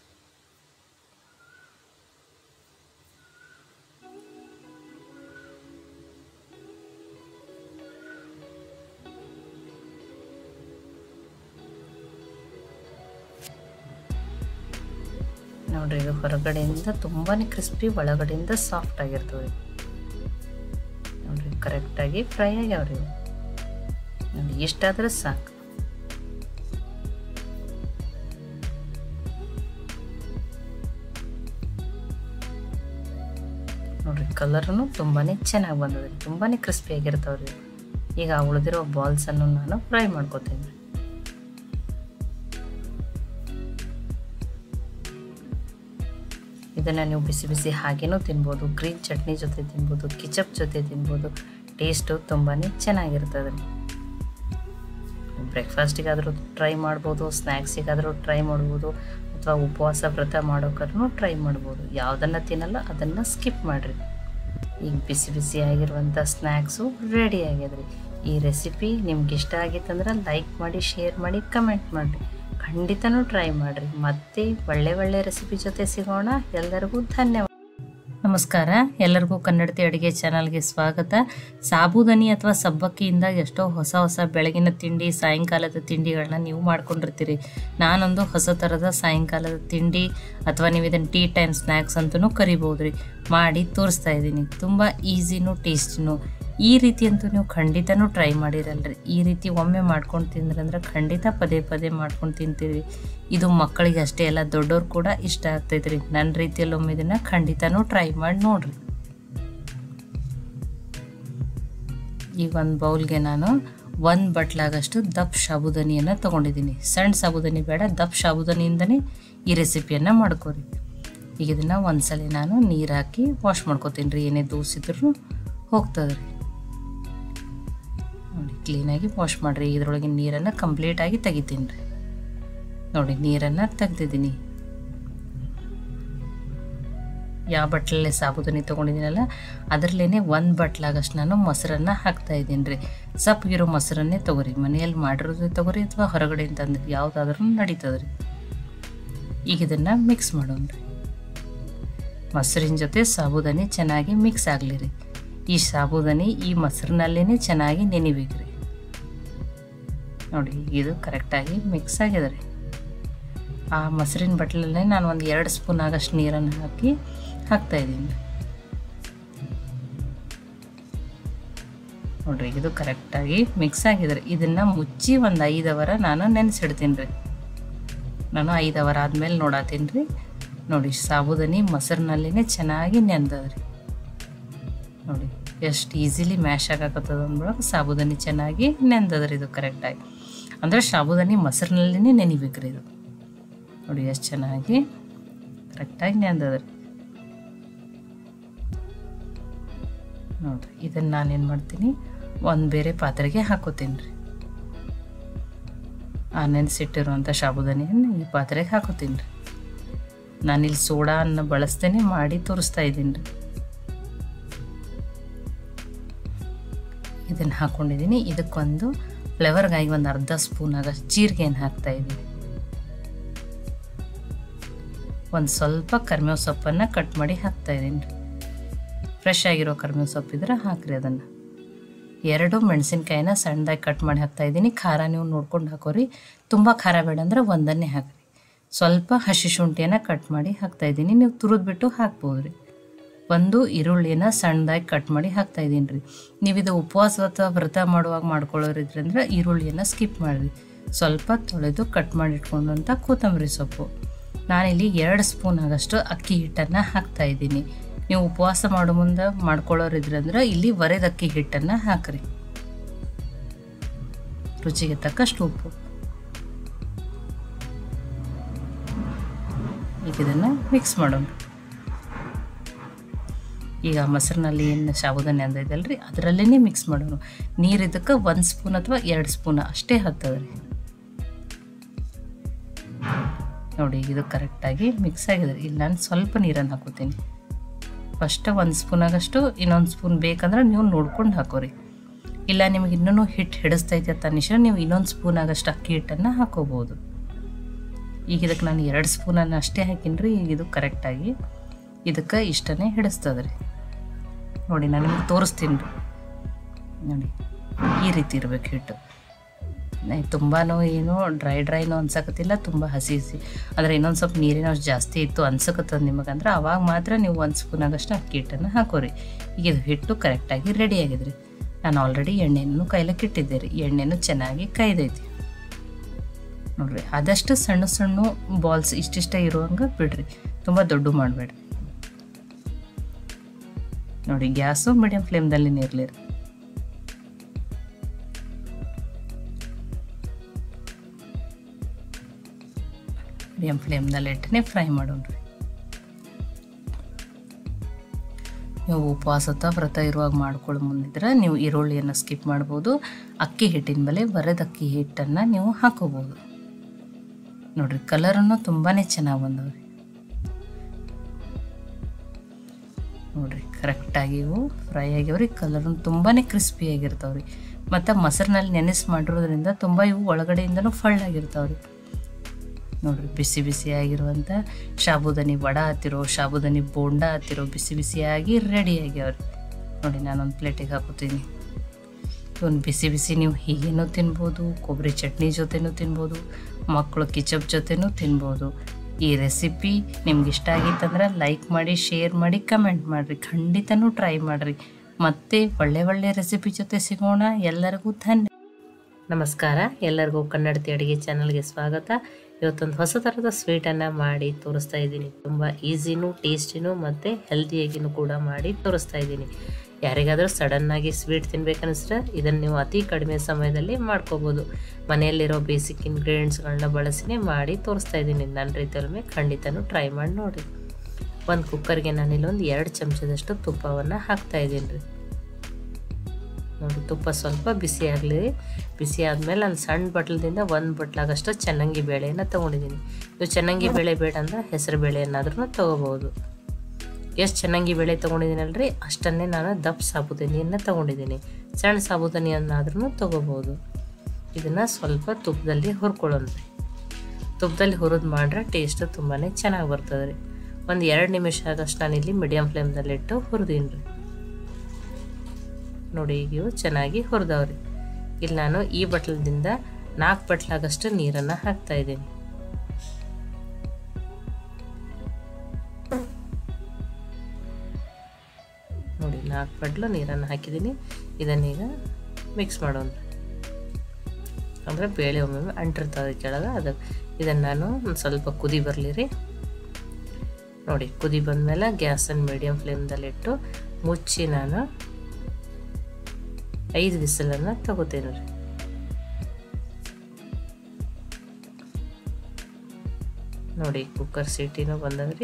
A: ನೋಡ್ರಿ ಇದು ಹೊರಗಡೆಯಿಂದ ತುಂಬಾ ಕ್ರಿಸ್ಪಿ ಒಳಗಡೆಯಿಂದ ಸಾಫ್ಟ್ ಆಗಿರ್ತವೆ ನೋಡ್ರಿ ಕರೆಕ್ಟಾಗಿ ಫ್ರೈ ಆಗ್ಯಾವ್ರಿ ಇವು. ನೋಡಿ ಇಷ್ಟಾದ್ರೆ ಸಾಕು ನೋಡ್ರಿ ಕಲರ್ನು ತುಂಬಾ ಚೆನ್ನಾಗಿ ಬಂದದ್ರಿ ತುಂಬಾ ಕ್ರಿಸ್ಪಿ ಆಗಿರ್ತಾವ್ರಿ ಈಗ ಉಳಿದಿರೋ ಬಾಲ್ಸನ್ನು ನಾನು ಫ್ರೈ ಮಾಡ್ಕೋತೀನಿ ಇದನ್ನು ನೀವು ಬಿಸಿ ಬಿಸಿ ಹಾಗೇನೂ ತಿನ್ಬೋದು ಗ್ರೀನ್ ಚಟ್ನಿ ಜೊತೆ ತಿನ್ಬೋದು ಕಿಚಪ್ ಜೊತೆ ತಿನ್ಬೋದು ಟೇಸ್ಟು ತುಂಬಾ ಚೆನ್ನಾಗಿರ್ತದೆ ಬ್ರೇಕ್ಫಾಸ್ಟಿಗಾದರೂ ಟ್ರೈ ಮಾಡ್ಬೋದು ಸ್ನ್ಯಾಕ್ಸಿಗಾದರೂ ಟ್ರೈ ಮಾಡ್ಬೋದು ಅಥವಾ ಉಪವಾಸ ವ್ರತ ಮಾಡೋಕ್ಕಾದ್ರೂ ಟ್ರೈ ಮಾಡ್ಬೋದು ಯಾವುದನ್ನು ತಿನ್ನಲ್ಲ ಅದನ್ನು ಸ್ಕಿಪ್ ಮಾಡಿರಿ ಈಗ ಬಿಸಿ ಬಿಸಿ ಆಗಿರುವಂಥ ಸ್ನ್ಯಾಕ್ಸು ರೆಡಿ ಆಗ್ಯದ್ರಿ ಈ ರೆಸಿಪಿ ನಿಮ್ಗೆ ಇಷ್ಟ ಆಗಿತ್ತಂದ್ರೆ ಲೈಕ್ ಮಾಡಿ ಶೇರ್ ಮಾಡಿ ಕಮೆಂಟ್ ಮಾಡಿರಿ ಖಂಡಿತನೂ ಟ್ರೈ ಮಾಡಿರಿ ಮತ್ತೆ ಒಳ್ಳೆ ಒಳ್ಳೆ ರೆಸಿಪಿ ಜೊತೆ ಸಿಗೋಣ ಎಲ್ಲರಿಗೂ ಧನ್ಯವಾದ ನಮಸ್ಕಾರ ಎಲ್ಲರಿಗೂ ಕನ್ನಡತಿ ಅಡುಗೆ ಚಾನಲ್ಗೆ ಸ್ವಾಗತ ಸಾಬೂದನಿ ಅಥವಾ ಸಬ್ಬಕ್ಕಿಯಿಂದ ಎಷ್ಟೋ ಹೊಸ ಹೊಸ ಬೆಳಗಿನ ತಿಂಡಿ ಸಾಯಂಕಾಲದ ತಿಂಡಿಗಳನ್ನ ನೀವು ಮಾಡ್ಕೊಂಡಿರ್ತೀರಿ ನಾನೊಂದು ಹೊಸ ಥರದ ಸಾಯಂಕಾಲದ ತಿಂಡಿ ಅಥವಾ ನೀವು ಇದನ್ನು ಟೀ ಟೈಮ್ ಸ್ನ್ಯಾಕ್ಸ್ ಅಂತಲೂ ಕರಿಬೋದು ರೀ ಮಾಡಿ ತೋರಿಸ್ತಾ ಇದ್ದೀನಿ ತುಂಬ ಈಸಿನೂ ಟೇಸ್ಟಿನೂ ಈ ರೀತಿ ಅಂತೂ ನೀವು ಖಂಡಿತನೂ ಟ್ರೈ ಮಾಡಿರಲ್ರಿ ಈ ರೀತಿ ಒಮ್ಮೆ ಮಾಡ್ಕೊಂಡು ತಿಂದ್ರಂದ್ರೆ ಖಂಡಿತ ಪದೇ ಪದೇ ಮಾಡ್ಕೊಂಡು ತಿಂತೀರಿ ಇದು ಮಕ್ಕಳಿಗೆ ಅಷ್ಟೇ ಅಲ್ಲ ದೊಡ್ಡವ್ರು ಕೂಡ ಇಷ್ಟ ಆಗ್ತೈತ್ರಿ ನನ್ನ ರೀತಿಯಲ್ಲಿ ಒಮ್ಮೆ ಇದನ್ನು ಖಂಡಿತನೂ ಟ್ರೈ ಮಾಡಿ ನೋಡ್ರಿ ಈಗ ಒಂದು ಬೌಲ್ಗೆ ನಾನು ಒಂದು ಬಟ್ಲಾಗಷ್ಟು ದಪ್ಪ ಸಾಬುದಾನಿಯನ್ನು ತೊಗೊಂಡಿದ್ದೀನಿ ಸಣ್ಣ ಸಾಬುದಾನಿ ಬೇಡ ದಪ್ಪ ಸಾಬುದಾನಿಯಿಂದನೇ ಈ ರೆಸಿಪಿಯನ್ನು ಮಾಡ್ಕೊರಿ ಈಗ ಇದನ್ನು ಒಂದ್ಸಲ ನಾನು ನೀರು ಹಾಕಿ ವಾಶ್ ಮಾಡ್ಕೊತೀನಿ ರೀ ಏನೇ ದೂಸಿದ್ರು ಹೋಗ್ತದೆ ರೀ ನೋಡಿ ಕ್ಲೀನಾಗಿ ವಾಶ್ ಮಾಡಿರಿ ಇದರೊಳಗೆ ನೀರನ್ನು ಕಂಪ್ಲೀಟಾಗಿ ತೆಗಿತೀನಿ ರೀ ನೋಡಿ ನೀರನ್ನು ತೆಗ್ದಿದ್ದೀನಿ ಯಾವ ಬಟ್ಲಲ್ಲೇ ಸಾಬುದಾನಿ ತೊಗೊಂಡಿದ್ದೀನಲ್ಲ ಅದರಲ್ಲೇ ಒಂದು ಬಟ್ಲಾಗಷ್ಟು ನಾನು ಮೊಸರನ್ನು ಹಾಕ್ತಾ ಇದ್ದೀನಿ ರೀ ಸಪ್ಪಗಿರೋ ಮೊಸರನ್ನೇ ತೊಗೊರಿ ಮನೆಯಲ್ಲಿ ಮಾಡಿರೋದು ತೊಗೊರಿ ಅಥವಾ ಹೊರಗಡೆ ತಂದು ಯಾವುದಾದ್ರೂ ನಡೀತದೆ ರೀ ಈಗ ಇದನ್ನು ಮಿಕ್ಸ್ ಮಾಡೋಣ ರೀ ಮೊಸರಿನ ಜೊತೆ ಸಾಬುದಾನಿ ಚೆನ್ನಾಗಿ ಮಿಕ್ಸ್ ಆಗಲಿ ರೀ ಈ ಸಾಬುದಾನಿ ಈ ಮೊಸರಿನಲ್ಲೇ ಚೆನ್ನಾಗಿ ನೆನಿಬೇಕು ರೀ ನೋಡಿ ಇದು ಕರೆಕ್ಟಾಗಿ ಮಿಕ್ಸ್ ಆಗಿದೆ ರೀ ಆ ಮೊಸರಿನ ಬಟ್ಲಲ್ಲೇ ನಾನು ಒಂದು ಎರಡು ಸ್ಪೂನ್ ಆಗಷ್ಟು ನೀರನ್ನು ಹಾಕಿ ಹಾಕ್ತಾಯಿದ್ದೀನಿ ನೋಡ್ರಿ ಇದು ಕರೆಕ್ಟಾಗಿ ಮಿಕ್ಸ್ ಆಗಿದೆ ಇದನ್ನು ಮುಚ್ಚಿ ಒಂದು ಐದು ಅವರ ನಾನು ನೆನೆಸಿಡ್ತೀನಿ ರೀ ನಾನು ಐದು ಅವರ್ ಆದಮೇಲೆ ನೋಡತ್ತೀನಿ ರೀ ನೋಡಿ ಸಾಬುದಾನಿ ಮೊಸರಿನಲ್ಲಿನೇ ಚೆನ್ನಾಗಿ ನೆಂದದ್ರಿ ನೋಡಿ ಎಷ್ಟು ಈಸಿಲಿ ಮ್ಯಾಶ್ ಆಗಾಕತ್ತದ ಅಂದ್ಬಿಡೋಕೆ ಸಾಬುದಾನಿ ಚೆನ್ನಾಗಿ ನೆಂದದ್ರಿ ಇದು ಕರೆಕ್ಟಾಗಿ ಅಂದರೆ ಸಾಬುದಾನಿ ಮೊಸರಿನಲ್ಲಿನೇ ನೆನಿಬೇಕ್ರಿ ಇದು ನೋಡಿ ಎಷ್ಟು ಚೆನ್ನಾಗಿ ಕರೆಕ್ಟಾಗಿ ನೆಂದದ್ರಿ ನೋಡಿರಿ ಇದನ್ನು ನಾನೇನು ಮಾಡ್ತೀನಿ ಒಂದು ಬೇರೆ ಪಾತ್ರೆಗೆ ಹಾಕೋತೀನಿ ರೀ ಆ ನೆನೆಸಿಟ್ಟಿರುವಂಥ ಸಾಬುದಾನಿಯನ್ನು ಈ ಪಾತ್ರೆಗೆ ಹಾಕೋತೀನಿ ರೀ ನಾನಿಲ್ಲಿ ಸೋಡಾನ ಬಳಸ್ತೇನೆ ಮಾಡಿ ತೋರಿಸ್ತಾ ಇದ್ದೀನಿ ರೀ ಇದನ್ನು ಹಾಕ್ಕೊಂಡಿದ್ದೀನಿ ಇದಕ್ಕೊಂದು ಫ್ಲೇವರ್ಗಾಗಿ ಒಂದು ಅರ್ಧ ಸ್ಪೂನ್ ಆಗಷ್ಟು ಜೀರಿಗೆಯನ್ನು ಹಾಕ್ತಾ ಇದ್ದೀನಿ ಒಂದು ಸ್ವಲ್ಪ ಕರಿಮೇವು ಸೊಪ್ಪನ್ನು ಕಟ್ ಮಾಡಿ ಹಾಕ್ತಾ ಇದ್ದೀನಿ ರೀ ಫ್ರೆಶ್ ಆಗಿರೋ ಕರಿಮೇವು ಸೊಪ್ಪಿದ್ರೆ ಹಾಕ್ರಿ ಅದನ್ನು ಎರಡು ಮೆಣಸಿನ್ಕಾಯಿನ ಸಣ್ಣದಾಗಿ ಕಟ್ ಮಾಡಿ ಹಾಕ್ತಾ ಇದ್ದೀನಿ ಖಾರ ನೀವು ನೋಡ್ಕೊಂಡು ಹಾಕೋರಿ ತುಂಬ ಖಾರ ಬೇಡ ಅಂದರೆ ಒಂದನ್ನೇ ಹಾಕ್ರಿ ಸ್ವಲ್ಪ ಹಸಿ ಶುಂಠಿಯನ್ನು ಕಟ್ ಮಾಡಿ ಹಾಕ್ತಾ ಇದ್ದೀನಿ ನೀವು ತುರಿದ್ಬಿಟ್ಟು ಹಾಕ್ಬೋದು ರೀ ಒಂದು ಈರುಳ್ಳಿನ ಸಣ್ಣದಾಗಿ ಕಟ್ ಮಾಡಿ ಹಾಕ್ತಾ ಇದ್ದೀನಿ ರೀ ನೀವು ಇದು ಉಪವಾಸ ಅಥವಾ ವ್ರತ ಮಾಡುವಾಗ ಮಾಡ್ಕೊಳ್ಳೋರಿದ್ರಂದ್ರೆ ಈರುಳ್ಳಿಯನ್ನು ಸ್ಕಿಪ್ ಮಾಡಿರಿ ಸ್ವಲ್ಪ ತೊಳೆದು ಕಟ್ ಮಾಡಿ ಇಟ್ಕೊಂಡಂಥ ಕೊತ್ತಂಬರಿ ಸೊಪ್ಪು ನಾನಿಲ್ಲಿ ಎರಡು ಸ್ಪೂನ್ ಆಗಷ್ಟು ಅಕ್ಕಿ ಹಿಟ್ಟನ್ನು ಹಾಕ್ತಾ ಇದ್ದೀನಿ ನೀವು ಉಪವಾಸ ಮಾಡೋ ಮುಂದೆ ಮಾಡ್ಕೊಳ್ಳೋರಿದ್ರಂದ್ರೆ ಇಲ್ಲಿ ವರೆದ ಅಕ್ಕಿ ಹಿಟ್ಟನ್ನು ಹಾಕ್ರಿ ರುಚಿಗೆ ತಕ್ಕಷ್ಟು ಉಪ್ಪು ಈಗ ಇದನ್ನು ಮಿಕ್ಸ್ ಮಾಡೋಣ ಈಗ ಮೊಸರಿನಲ್ಲಿ ಏನು ಸಾಬುದಾನಿ ಅಂದಿದ್ದಲ್ಲ ರೀ ಅದರಲ್ಲೇ ಮಿಕ್ಸ್ ಮಾಡೋಣ ನೀರು ಇದಕ್ಕೆ ಒಂದು ಸ್ಪೂನ್ ಅಥವಾ ಎರಡು ಸ್ಪೂನ್ ಅಷ್ಟೇ ಹತ್ತದ ರೀ ನೋಡಿ ಇದು ಕರೆಕ್ಟಾಗಿ ಮಿಕ್ಸ್ ಆಗಿದೆ ಇಲ್ಲಿ ನಾನು ಸ್ವಲ್ಪ ನೀರನ್ನು ಹಾಕೋತೀನಿ ಫಸ್ಟ್ ಒಂದು ಸ್ಪೂನ್ ಆಗಷ್ಟು ಇನ್ನೊಂದು ಸ್ಪೂನ್ ಬೇಕಂದ್ರೆ ನೀವು ನೋಡ್ಕೊಂಡು ಹಾಕೋರಿ ಇಲ್ಲ ನಿಮಗೆ ಇನ್ನೂ ಹಿಟ್ಟು ಹಿಡಿಸ್ತೈತೆ ಅಂತ ಅನಿಸಿದ್ರೆ ನೀವು ಇನ್ನೊಂದು ಸ್ಪೂನ್ ಆಗಷ್ಟು ಅಕ್ಕಿ ಹಿಟ್ಟನ್ನು ಹಾಕೋಬೋದು ಈಗ ಇದಕ್ಕೆ ನಾನು ಎರಡು ಸ್ಪೂನನ್ನು ಅಷ್ಟೇ ಹಾಕೀನಿ ರೀ ಈಗ ಇದು ಕರೆಕ್ಟಾಗಿ ಇದಕ್ಕೆ ಇಷ್ಟನೇ ಹಿಡಿಸ್ತದೆ ರೀ ನೋಡಿ ನಾನು ನಿಮ್ಗೆ ತೋರಿಸ್ತೀನಿ ರೀ ನೋಡಿ ಈ ರೀತಿ ಇರಬೇಕು ಹಿಟ್ಟು ತುಂಬಾ ಏನೋ ಡ್ರೈ ಡ್ರೈನೂ ಅನ್ಸಕತ್ತಿಲ್ಲ ತುಂಬ ಹಸಿ ಹಸಿ ಆದರೆ ಇನ್ನೊಂದು ಸ್ವಲ್ಪ ನೀರಿನ ಅಷ್ಟು ಜಾಸ್ತಿ ಇತ್ತು ಅನ್ಸಕತ್ತದ ನಿಮಗಂದ್ರೆ ಅವಾಗ ಮಾತ್ರ ನೀವು ಒಂದು ಸ್ಪೂನ್ ಆಗಷ್ಟು ಅಕ್ಕಿ ಹಿಟ್ಟನ್ನು ಹಾಕೋರಿ ಈಗ ಇದು ಹಿಟ್ಟು ಕರೆಕ್ಟಾಗಿ ರೆಡಿ ಆಗಿದ್ರಿ ನಾನು ಆಲ್ರೆಡಿ ಎಣ್ಣೆನೂ ಕೈಲಕ್ಕೆ ಇಟ್ಟಿದ್ದೆ ರೀ ಎಣ್ಣೆನೂ ಚೆನ್ನಾಗಿ ಕೈದೈತಿ ನೋಡ್ರಿ ಆದಷ್ಟು ಸಣ್ಣ ಸಣ್ಣ ಬಾಲ್ಸ್ ಇಷ್ಟಿಷ್ಟ ಇರುವಂಗೆ ಬಿಡ್ರಿ ತುಂಬ ದೊಡ್ಡ ಮಾಡಬೇಡ್ರಿ ನೋಡಿ ಗ್ಯಾಸು ಮೀಡಿಯಮ್ ಫ್ಲೇಮ್ದಲ್ಲಿ ಇರಲಿ ರೀ ಮೀಡಿಯಮ್ ಫ್ಲೇಮ್ನಲ್ಲಿ ಇಟ್ಟನೆ ಫ್ರೈ ಮಾಡೋಣ ರೀ ನೀವು ಉಪವಾಸ ಅಥವಾ ವ್ರತ ಇರುವಾಗ ಮಾಡ್ಕೊಳ್ಳೋ ಮುಂದಿದ್ರೆ ನೀವು ಈರುಳ್ಳಿಯನ್ನು ಸ್ಕಿಪ್ ಮಾಡ್ಬೋದು ಅಕ್ಕಿ ಹಿಟ್ಟಿನ ಮೇಲೆ ಬರೆದ ಅಕ್ಕಿ ಹಿಟ್ಟನ್ನು ನೀವು ಹಾಕೋಬೋದು ನೋಡ್ರಿ ಕಲರನ್ನು ತುಂಬಾ ಚೆನ್ನಾಗಿ ಬಂದವ್ರಿ ನೋಡ್ರಿ ಕರೆಕ್ಟಾಗಿ ಇವು ಫ್ರೈ ಆಗ್ಯಾವ್ರಿ ಕಲರ್ನು ತುಂಬಾ ಕ್ರಿಸ್ಪಿಯಾಗಿರ್ತಾವ್ರಿ ಮತ್ತು ಮೊಸರಿನಲ್ಲಿ ನೆನೆಸಿ ಮಾಡಿರೋದ್ರಿಂದ ತುಂಬ ಇವು ಒಳಗಡೆಯಿಂದನೂ ಫಳ್ಳಾಗಿರ್ತಾವ್ರಿ ನೋಡ್ರಿ ಬಿಸಿ ಬಿಸಿಯಾಗಿರುವಂಥ ಸಾಬುದಾನಿ ವಡ ಹತ್ತಿರೋ ಸಾಬುದಾನಿ ಬೋಂಡ ಹತ್ತಿರೋ ಬಿಸಿ ಬಿಸಿಯಾಗಿ ರೆಡಿ ಆಗ್ಯಾವ್ರಿ ನೋಡಿ ನಾನೊಂದು ಪ್ಲೇಟಿಗೆ ಹಾಕೋತೀನಿ ಒಂದು ಬಿಸಿ ಬಿಸಿ ನೀವು ಹೀಗೇನೂ ತಿನ್ಬೋದು ಕೊಬ್ಬರಿ ಚಟ್ನಿ ಜೊತೆನೂ ತಿನ್ಬೋದು ಮಕ್ಕಳು ಕಿಚಪ್ ಜೊತೆನೂ ತಿನ್ಬೋದು ಈ ರೆಸಿಪಿ ನಿಮ್ಗೆ ಇಷ್ಟ ಆಗಿತ್ತಂದ್ರೆ ಲೈಕ್ ಮಾಡಿ ಶೇರ್ ಮಾಡಿ ಕಮೆಂಟ್ ಮಾಡಿರಿ ಖಂಡಿತನೂ ಟ್ರೈ ಮಾಡಿರಿ ಮತ್ತೆ ಒಳ್ಳೆ ಒಳ್ಳೆ ರೆಸಿಪಿ ಜೊತೆ ಸಿಗೋಣ ಎಲ್ಲರಿಗೂ ಧನ್ಯ ನಮಸ್ಕಾರ ಎಲ್ಲರಿಗೂ ಕನ್ನಡತಿ ಅಡುಗೆ ಚಾನಲ್ಗೆ ಸ್ವಾಗತ ಇವತ್ತೊಂದು ಹೊಸ ಥರದ ಸ್ವೀಟನ್ನು ಮಾಡಿ ತೋರಿಸ್ತಾ ಇದ್ದೀನಿ ತುಂಬ ಈಸಿನೂ ಟೇಸ್ಟಿನೂ ಮತ್ತು ಹೆಲ್ದಿಯಾಗಿನೂ ಕೂಡ ಮಾಡಿ ತೋರಿಸ್ತಾ ಇದ್ದೀನಿ ಯಾರಿಗಾದರೂ ಸಡನ್ನಾಗಿ ಸ್ವೀಟ್ ತಿನ್ಬೇಕನ್ನಿಸ್ರೆ ಇದನ್ನು ನೀವು ಅತಿ ಕಡಿಮೆ ಸಮಯದಲ್ಲಿ ಮಾಡ್ಕೋಬೋದು ಮನೆಯಲ್ಲಿರೋ ಬೇಸಿಕ್ ಇಂಗ್ರೀಡಿಯೆಂಟ್ಸ್ಗಳನ್ನ ಬಳಸಿನೇ ಮಾಡಿ ತೋರಿಸ್ತಾ ಇದ್ದೀನಿ ನನ್ನ ರೀತಿಯಲ್ಲೇ ಖಂಡಿತನೂ ಟ್ರೈ ಮಾಡಿ ನೋಡಿರಿ ಒಂದು ಕುಕ್ಕರ್ಗೆ ನಾನಿಲ್ಲೊಂದು ಎರಡು ಚಮಚದಷ್ಟು ತುಪ್ಪವನ್ನು ಹಾಕ್ತಾ ಇದ್ದೀನಿ ರೀ ನೋಡಿ ತುಪ್ಪ ಸ್ವಲ್ಪ ಬಿಸಿ ಆಗಲಿ ಬಿಸಿ ಆದಮೇಲೆ ನಾನು ಸಣ್ಣ ಬಟ್ಲದಿಂದ ಒಂದು ಬಟ್ಲಾಗಷ್ಟು ಚೆನ್ನಾಗಿ ಬೇಳೆಯನ್ನು ತೊಗೊಂಡಿದ್ದೀನಿ ನೀವು ಚೆನ್ನಾಗಿ ಬೇಳೆ ಬೇಡ ಅಂದ್ರೆ ಹೆಸರು ಬೇಳೆಯನ್ನಾದ್ರೂ ತೊಗೋಬೋದು ಎಷ್ಟು ಚೆನ್ನಾಗಿ ಬೇಳೆ ತೊಗೊಂಡಿದ್ದೀನಲ್ರಿ ಅಷ್ಟನ್ನೇ ನಾನು ದಪ್ಪ ಸಾಬುದಾನಿಯನ್ನು ತೊಗೊಂಡಿದ್ದೀನಿ ಸಣ್ಣ ಸಾಬುದಾನಿಯನ್ನಾದ್ರೂ ತೊಗೋಬೋದು ಇದನ್ನು ಸ್ವಲ್ಪ ತುಪ್ಪದಲ್ಲಿ ಹುರ್ಕೊಳ್ಳೋಣ ರೀ ತುಪ್ಪದಲ್ಲಿ ಹುರಿದು ಮಾಡ್ರೆ ಟೇಸ್ಟ್ ತುಂಬಾ ಚೆನ್ನಾಗಿ ಬರ್ತದೆ ರೀ ಒಂದು ಎರಡು ನಿಮಿಷ ಆಗಷ್ಟು ನಾನಿಲ್ಲಿ ಮೀಡಿಯಮ್ ಫ್ಲೇಮ್ದಲ್ಲಿಟ್ಟು ಹುರಿದೀನಿ ರೀ ನೋಡಿ ಈಗ ಇವು ಚೆನ್ನಾಗಿ ಹುರಿದವ್ರಿ ಇಲ್ಲಿ ನಾನು ಈ ಬಟ್ಲದಿಂದ ನಾಲ್ಕು ಬಟ್ಲಾಗಷ್ಟು ನೀರನ್ನು ಹಾಕ್ತಾ ಇದ್ದೀನಿ ನೋಡಿ ನಾಲ್ಕು ಬಟ್ಲು ನೀರನ್ನು ಹಾಕಿದ್ದೀನಿ ಇದನ್ನೀಗ ಮಿಕ್ಸ್ ಮಾಡೋಣ ಅಂದರೆ ಬೇಳೆ ಒಮ್ಮೊಮ್ಮೆ ಅಂಟಿರ್ತದೆ ಕೆಳಗೆ ಅದಕ್ಕೆ ಇದನ್ನು ನಾನು ಒಂದು ಸ್ವಲ್ಪ ಕುದಿ ಬರಲಿ ರೀ ನೋಡಿ ಕುದಿ ಬಂದಮೇಲೆ ಗ್ಯಾಸನ್ನು ಮೀಡಿಯಮ್ ಫ್ಲೇಮ್ದಲ್ಲಿಟ್ಟು ಮುಚ್ಚಿ ನಾನು ಐದು ವಿಸಲನ್ನು ತಗೋತೀನಿ ರೀ ನೋಡಿ ಕುಕ್ಕರ್ ಸೀಟಿನೂ ಬಂದವ್ರಿ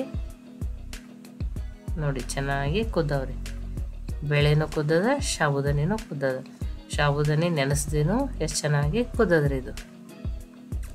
A: ನೋಡಿ ಚೆನ್ನಾಗಿ ಕುದ್ದವ್ರಿ ಬೇಳೆನೂ ಕುದ್ದದ ಸಾಬುದಾನಿನೂ ಕುದ್ದದ ಸಾಬುದಾನಿ ನೆನೆಸ್ದೇನು ಎಷ್ಟು ಚೆನ್ನಾಗಿ ಕುದ್ದದ್ರಿ ಇದು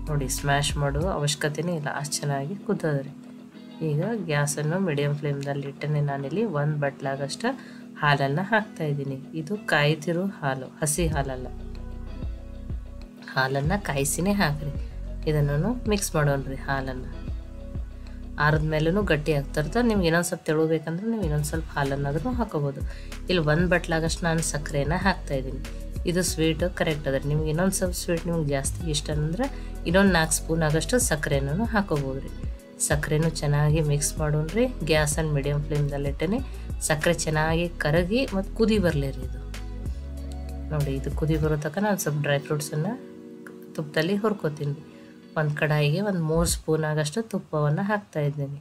A: ನೋಡಿ ಸ್ಮ್ಯಾಶ್ ಮಾಡುವ ಅವಶ್ಯಕತೆನೇ ಇಲ್ಲ ಅಷ್ಟು ಚೆನ್ನಾಗಿ ಕುದ್ದದ್ರಿ ಈಗ ಗ್ಯಾಸನ್ನು ಮೀಡಿಯಮ್ ಫ್ಲೇಮ್ದಲ್ಲಿ ಇಟ್ಟನೆ ನಾನಿಲ್ಲಿ ಒಂದು ಬಟ್ಲಾಗಷ್ಟು ಹಾಲನ್ನು ಹಾಕ್ತಾ ಇದ್ದೀನಿ ಇದು ಕಾಯ್ತಿರೋ ಹಾಲು ಹಸಿ ಹಾಲಲ್ಲ ಹಾಲನ್ನು ಕಾಯಿಸಿನೇ ಹಾಕ್ರಿ ಇದನ್ನು ಮಿಕ್ಸ್ ಮಾಡೋಣ್ರಿ ಹಾಲನ್ನು ಆರದ ಮೇಲೂ ಗಟ್ಟಿ ಆಗ್ತಿರ್ತದೆ ನಿಮ್ಗೆ ಇನ್ನೊಂದು ಸ್ವಲ್ಪ ತೆಳುಬೇಕಂದ್ರೆ ನೀವು ಇನ್ನೊಂದು ಸ್ವಲ್ಪ ಹಾಲನ್ನಾದರೂ ಹಾಕೋಬೋದು ಇಲ್ಲಿ ಒಂದು ಬಟ್ಲಾಗಷ್ಟು ನಾನು ಸಕ್ಕರೆನ ಹಾಕ್ತಾಯಿದ್ದೀನಿ ಇದು ಸ್ವೀಟು ಕರೆಕ್ಟ್ ಅದ ನಿಮ್ಗೆ ಇನ್ನೊಂದು ಸ್ವಲ್ಪ ಸ್ವೀಟ್ ನಿಮ್ಗೆ ಜಾಸ್ತಿ ಇಷ್ಟ ಅಂದ್ರೆ ಇನ್ನೊಂದು ನಾಲ್ಕು ಸ್ಪೂನ್ ಆಗಷ್ಟು ಸಕ್ಕರೆನೂ ಹಾಕೋಬೋದು ರೀ ಸಕ್ಕರೆನೂ ಚೆನ್ನಾಗಿ ಮಿಕ್ಸ್ ಮಾಡೋಣ್ರಿ ಗ್ಯಾಸನ್ನು ಮೀಡಿಯಮ್ ಫ್ಲೇಮ್ದಲ್ಲಿ ಇಟ್ಟನೆ ಸಕ್ಕರೆ ಚೆನ್ನಾಗಿ ಕರಗಿ ಮತ್ತು ಕುದಿ ಬರಲಿ ರೀ ಇದು ನೋಡಿ ಇದು ಕುದಿ ಬರೋ ತನಕ ನಾನು ಸ್ವಲ್ಪ ಡ್ರೈ ಫ್ರೂಟ್ಸನ್ನು ತುಪ್ಪದಲ್ಲಿ ಹುರ್ಕೋತೀನಿ ಒಂದು ಕಡಾಯಿಗೆ ಒಂದು ಮೂರು ಸ್ಪೂನ್ ಆಗಷ್ಟು ತುಪ್ಪವನ್ನು ಹಾಕ್ತಾ ಇದ್ದೀನಿ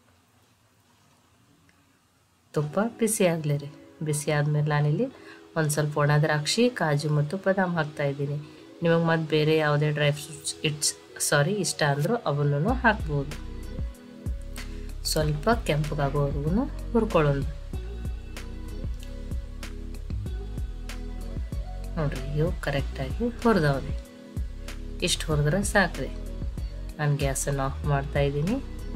A: ತುಪ್ಪ ಬಿಸಿ ಆಗಲಿ ರೀ ಬಿಸಿ ಆದಮೇಲೆ ನಾನಿಲ್ಲಿ ಒಂದು ಸ್ವಲ್ಪ ಒಣ ದ್ರಾಕ್ಷಿ ಕಾಜು ಮತ್ತು ಬಾದಾಮ್ ಹಾಕ್ತಾ ಇದ್ದೀನಿ ನಿಮಗೆ ಮತ್ತು ಬೇರೆ ಯಾವುದೇ ಡ್ರೈ ಫ್ರೂಟ್ಸ್ ಇಟ್ಸ್ ಸಾರಿ ಇಷ್ಟ ಅಂದರೂ ಅವನ್ನೂ ಹಾಕ್ಬೋದು ಸ್ವಲ್ಪ ಕೆಂಪಗಾಗೋವರೆಗೂ ಹುರ್ಕೊಳ್ಳೋದು ನೋಡ್ರಿ ಇವು ಕರೆಕ್ಟಾಗಿ ಹುರಿದವ್ರಿ ಇಷ್ಟು ಹುರಿದ್ರೆ ಸಾಕ್ರಿ ನಾನು ಗ್ಯಾಸನ್ನು ಆಫ್ ಮಾಡ್ತಾ ಇದ್ದೀನಿ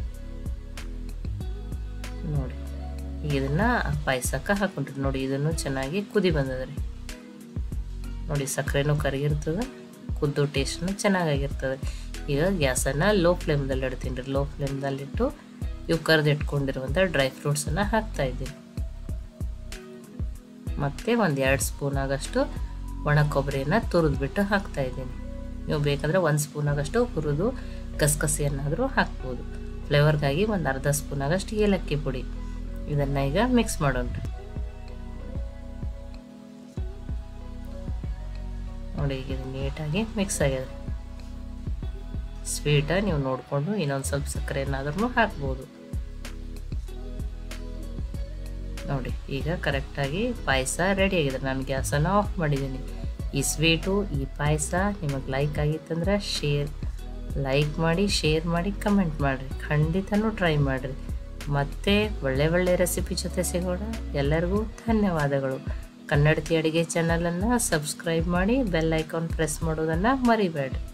A: ನೋಡಿ ಈಗ ಇದನ್ನು ಪಾಯಸಕ್ಕೆ ಹಾಕೊಂಡ್ರಿ ನೋಡಿ ಇದನ್ನು ಚೆನ್ನಾಗಿ ಕುದಿ ಬಂದದ್ರಿ ನೋಡಿ ಸಕ್ಕರೆನೂ ಕರಗಿರ್ತದೆ ಕುದ್ದು ಟೇಸ್ಟ್ನು ಚೆನ್ನಾಗಾಗಿರ್ತದೆ ಈಗ ಗ್ಯಾಸನ್ನು ಲೋ ಫ್ಲೇಮ್ದಲ್ಲಿ ಇಡ್ತೀನಿ ರೀ ಲೋ ಫ್ಲೇಮ್ದಲ್ಲಿಟ್ಟು ಇವು ಕರೆದು ಇಟ್ಕೊಂಡಿರುವಂಥ ಡ್ರೈ ಫ್ರೂಟ್ಸನ್ನು ಹಾಕ್ತಾ ಇದ್ದೀನಿ ಮತ್ತು ಒಂದು ಎರಡು ಸ್ಪೂನ್ ಆಗಷ್ಟು ಒಣ ಕೊಬ್ಬರಿನ ತುರಿದ್ಬಿಟ್ಟು ಹಾಕ್ತಾ ಇದ್ದೀನಿ ನೀವು ಬೇಕಂದರೆ ಒಂದು ಸ್ಪೂನ್ ಆಗಷ್ಟು ಹುರಿದು ಗಸಗಸೆಯನ್ನಾದರೂ ಹಾಕ್ಬೋದು ಫ್ಲೇವರ್ಗಾಗಿ ಒಂದು ಅರ್ಧ ಸ್ಪೂನ್ ಆಗಷ್ಟು ಏಲಕ್ಕಿ ಪುಡಿ ಇದನ್ನು ಈಗ ಮಿಕ್ಸ್ ಮಾಡೋಣ್ರಿ ನೋಡಿ ಈಗ ಇದು ನೀಟಾಗಿ ಮಿಕ್ಸ್ ಆಗ್ಯದ ಸ್ವೀಟ ನೀವು ನೋಡಿಕೊಂಡು ಇನ್ನೊಂದು ಸ್ವಲ್ಪ ಸಕ್ಕರೆ ಏನಾದ್ರೂ ಹಾಕ್ಬೋದು ನೋಡಿ ಈಗ ಕರೆಕ್ಟಾಗಿ ಪಾಯಸ ರೆಡಿ ಆಗಿದೆ ನಾನು ಗ್ಯಾಸನ್ನು ಆಫ್ ಮಾಡಿದ್ದೀನಿ ಈ ಸ್ವೀಟು ಈ ಪಾಯಸ ನಿಮಗೆ ಲೈಕ್ ಆಗಿತ್ತಂದ್ರೆ ಶೇರ್ ಲೈಕ್ ಮಾಡಿ ಶೇರ್ ಮಾಡಿ ಕಮೆಂಟ್ ಮಾಡಿರಿ ಖಂಡಿತನೂ ಟ್ರೈ ಮಾಡಿರಿ ಮತ್ತೆ ಒಳ್ಳೆ ಒಳ್ಳೆ ರೆಸಿಪಿ ಜೊತೆ ಸಿಗೋಣ ಎಲ್ಲರಿಗೂ ಧನ್ಯವಾದಗಳು ಕನ್ನಡತಿ ಅಡುಗೆ ಚಾನಲನ್ನು ಸಬ್ಸ್ಕ್ರೈಬ್ ಮಾಡಿ ಬೆಲ್ ಐಕಾನ್ ಪ್ರೆಸ್ ಮಾಡೋದನ್ನು ಮರಿಬೇಡ್ರಿ